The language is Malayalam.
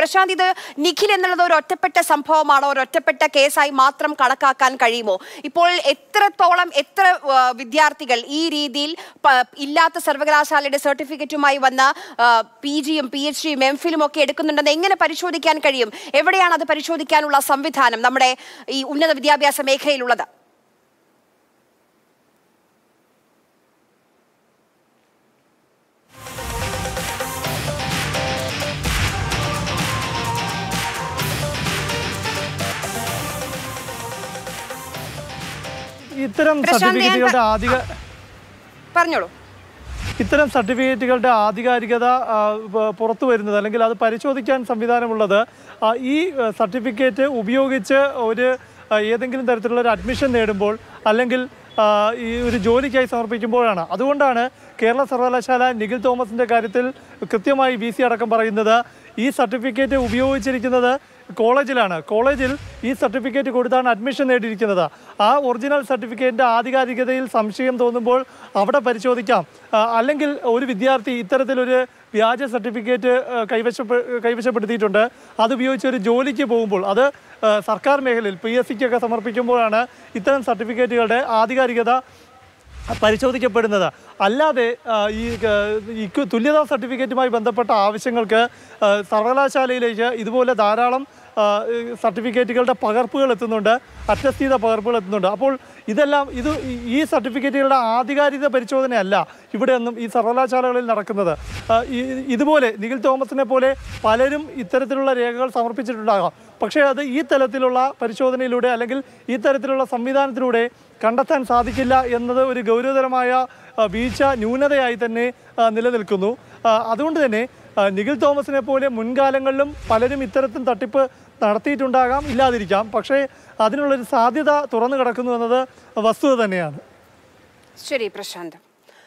പ്രശാന്ത് ഇത് നിഖിൽ എന്നുള്ളത് ഒരു ഒറ്റപ്പെട്ട സംഭവമാണോ ഒരു ഒറ്റപ്പെട്ട കേസായി മാത്രം കണക്കാക്കാൻ കഴിയുമോ ഇപ്പോൾ എത്രത്തോളം എത്ര ആ, വിദ്യാർത്ഥികൾ ഈ രീതിയിൽ പ- ഇല്ലാത്ത സർവകലാശാലയുടെ സർട്ടിഫിക്കറ്റുമായി വന്ന പി ജിയും പി എച്ച് ഡിയും എം ഫിലും ഒക്കെ എടുക്കുന്നുണ്ടെന്ന് എങ്ങനെ പരിശോധിക്കാൻ കഴിയും എവിടെയാണ് അത് പരിശോധിക്കാനുള്ള സംവിധാനം നമ്മുടെ ഈ ഉന്നത വിദ്യാഭ്യാസ മേഖലയിലുള്ളത് ഇത്തരം പ്രശാന്ത്, ഞാൻ സർട്ടിഫിക്കറ്റുകളുടെ ആധിക പറഞ്ഞോളൂ ഇത്തരം സർട്ടിഫിക്കറ്റുകളുടെ ആധികാരികത ആ, പ- പുറത്തു വരുന്നത് അല്ലെങ്കിൽ അത് പരിശോധിക്കാൻ സംവിധാനമുള്ളത് ആ, ഈ ആ, സർട്ടിഫിക്കറ്റ് ഉപയോഗിച്ച് ഒരു ആ, ഏതെങ്കിലും തരത്തിലുള്ള ഒരു അഡ്മിഷൻ നേടുമ്പോൾ അല്ലെങ്കിൽ ആ, ഈ ഒരു ജോലിക്കായി സമർപ്പിക്കുമ്പോഴാണ് അതുകൊണ്ടാണ് കേരള സർവകലാശാല നിഖിൽ തോമസിന്റെ കാര്യത്തിൽ കൃത്യമായി വി സി അടക്കം പറയുന്നത് ഈ സർട്ടിഫിക്കറ്റ് ഉപയോഗിച്ചിരിക്കുന്നത് കോളേജിലാണ് കോളേജിൽ ഈ സർട്ടിഫിക്കറ്റ് കൊടുത്താണ് അഡ്മിഷൻ നേടിയിരിക്കുന്നത് ആ ഒറിജിനൽ സർട്ടിഫിക്കറ്റിൻ്റെ ആധികാരികതയിൽ സംശയം തോന്നുമ്പോൾ അവിടെ പരിശോധിക്കാം ആ, അല്ലെങ്കിൽ ഒരു വിദ്യാർത്ഥി ഇത്തരത്തിലൊരു വ്യാജ സർട്ടിഫിക്കറ്റ് ആ, കൈവശപ്പെ കൈവശപ്പെടുത്തിയിട്ടുണ്ട് അതുപയോഗിച്ച് ഒരു ജോലിക്ക് പോകുമ്പോൾ അത് ആ, സർക്കാർ മേഖലയിൽ പി എസ് സിക്കൊക്കെ സമർപ്പിക്കുമ്പോഴാണ് ഇത്തരം സർട്ടിഫിക്കറ്റുകളുടെ ആധികാരികത പരിശോധിക്കപ്പെടുന്നത് അല്ലാതെ ആ, ഈ ആ, ഈ കു- തുല്യതാ സർട്ടിഫിക്കറ്റുമായി ബന്ധപ്പെട്ട ആവശ്യങ്ങൾക്ക് ആ, സർവകലാശാലയിലേക്ക് ഇതുപോലെ ധാരാളം ആ, ഈ സർട്ടിഫിക്കറ്റുകളുടെ പകർപ്പുകൾ എത്തുന്നുണ്ട് അറ്റസ്റ്റ് ചെയ്ത പകർപ്പുകൾ എത്തുന്നുണ്ട് അപ്പോൾ ഇതെല്ലാം ഇത് ഈ- ഈ സർട്ടിഫിക്കറ്റുകളുടെ ആധികാരിക പരിശോധനയല്ല ഇവിടെയൊന്നും ഈ സർവകലാശാലകളിൽ നടക്കുന്നത് ആ, ഈ- ഇതുപോലെ നിഖിൽ തോമസിനെ പോലെ പലരും ഇത്തരത്തിലുള്ള രേഖകൾ സമർപ്പിച്ചിട്ടുണ്ടാകാം പക്ഷേ അത് ഈ തലത്തിലുള്ള പരിശോധനയിലൂടെ അല്ലെങ്കിൽ ഈ തരത്തിലുള്ള സംവിധാനത്തിലൂടെ കണ്ടെത്താൻ സാധിക്കില്ല എന്നത് ഒരു ഗൗരവതരമായ ആ, വീഴ്ച ന്യൂനതയായി തന്നെ ആ, നിലനിൽക്കുന്നു ആ, അതുകൊണ്ട് തന്നെ ആ, നിഖിൽ തോമസിനെ പോലെ മുൻകാലങ്ങളിലും പലരും ഇത്തരത്തിൽ തട്ടിപ്പ് നടത്തിയിട്ടുണ്ടാകാം ഇല്ലാതിരിക്കാം പക്ഷേ അതിനുള്ളൊരു സാധ്യത തുറന്നു കിടക്കുന്നു എന്നത് വസ്തുത തന്നെയാണ് ശരി പ്രശാന്ത്